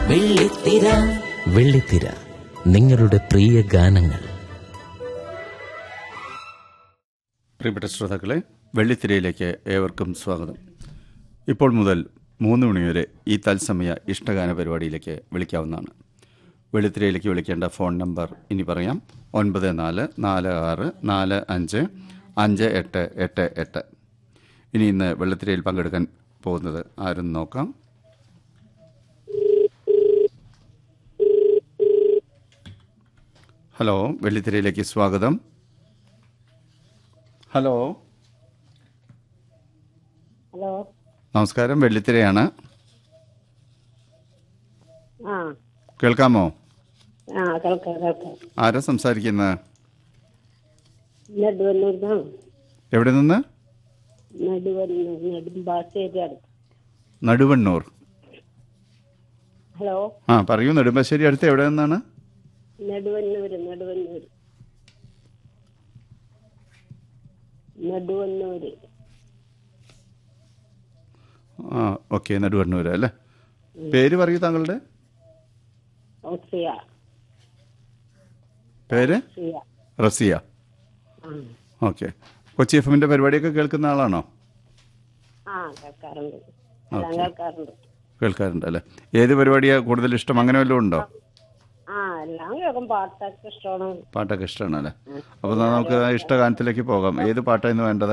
വെള്ളിത്തിര വെള്ളിത്തിര നിങ്ങളുടെ പ്രിയ ഗാനങ്ങൾ പ്രിയപ്പെട്ട ശ്രോതാക്കളെ വെള്ളിത്തിരയിലേക്ക് ഏവർക്കും സ്വാഗതം ഇപ്പോൾ മുതൽ മൂന്ന് മണിവരെ ഈ തത്സമയ ഇഷ്ടഗാന പരിപാടിയിലേക്ക് വിളിക്കാവുന്നതാണ് വെള്ളിത്തിരയിലേക്ക് വിളിക്കേണ്ട ഫോൺ നമ്പർ ഇനി പറയാം ഒൻപത് നാല് നാല് ആറ് നാല് അഞ്ച് അഞ്ച് എട്ട് എട്ട് എട്ട് ഇനി ഇന്ന് വെള്ളിത്തിരയിൽ പങ്കെടുക്കാൻ പോകുന്നത് ആരും നോക്കാം ഹലോ വെള്ളിത്തിരയിലേക്ക് സ്വാഗതം ഹലോ ഹലോ നമസ്കാരം വെള്ളിത്തിരയാണ് ആ കേൾക്കാമോ ആ കേൾക്കാം കേൾക്കാം ആരാ സംസാരിക്കുന്നത് നെടുവന്നൂർ എവിടെ നിന്ന് നെടുവന്നൂർ നെടുമ്പാശ്ശേരി അടുത്ത് നടുവണ്ണൂർ ഹലോ ആ പറയൂ നെടുമ്പശ്ശേരി അടുത്ത് എവിടെ നിന്നാണ് നെടുവന്നൂർ നെടുവന്നൂർ നെടുവന്നൂര് ആ ഓക്കെ നടുവണ്ണൂർ അല്ലേ പേര് പറയൂ താങ്കളുടെ ഓസിയ പേര് സിയ റസിയ ആ ഓക്കെ കൊച്ചി എഫ് എമ്മിൻ്റെ പരിപാടിയൊക്കെ കേൾക്കുന്ന ആളാണോ ആ കേൾക്കാറുണ്ട് എല്ലാം കേൾക്കാറുണ്ട് കേൾക്കാറുണ്ട് അല്ലേ ഏത് പരിപാടിയാണ് കൂടുതൽ ഇഷ്ടം അങ്ങനെ വല്ലതും ഉണ്ടോ ആ എല്ലാം കേൾക്കും പാട്ടൊക്കെ ഇഷ്ടമാണ് പാട്ടൊക്കെ ഇഷ്ടമാണ് അല്ലേ അപ്പോൾ നമുക്ക് ഇഷ്ട ഗാനത്തിലേക്ക് പോകാം ഏത് പാട്ടായിരുന്നു വേണ്ടത്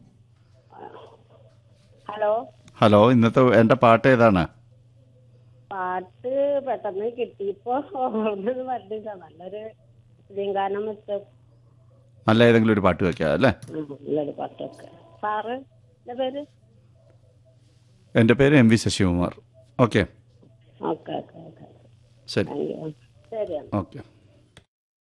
ഹലോ ഹലോ ഇന്നത്തെ എൻ്റെ പാട്ട് ഏതാണ് പാട്ട് പെട്ടെന്ന് കിട്ടിയപ്പോ ഓർമ്മ വരുന്നില്ല നല്ലൊരു ഗാനം വെച്ച നല്ല ഏതെങ്കിലും ഒരു പാട്ട് വെക്കാം അല്ലേ നല്ലൊരു പാട്ടൊക്കെ സാറ് എന്റെ പേര് എൻ്റെ പേര് M V Sasikumar okay okay okay okay ശരി താങ്ക് യു ശരിയാണ് ഓക്കെ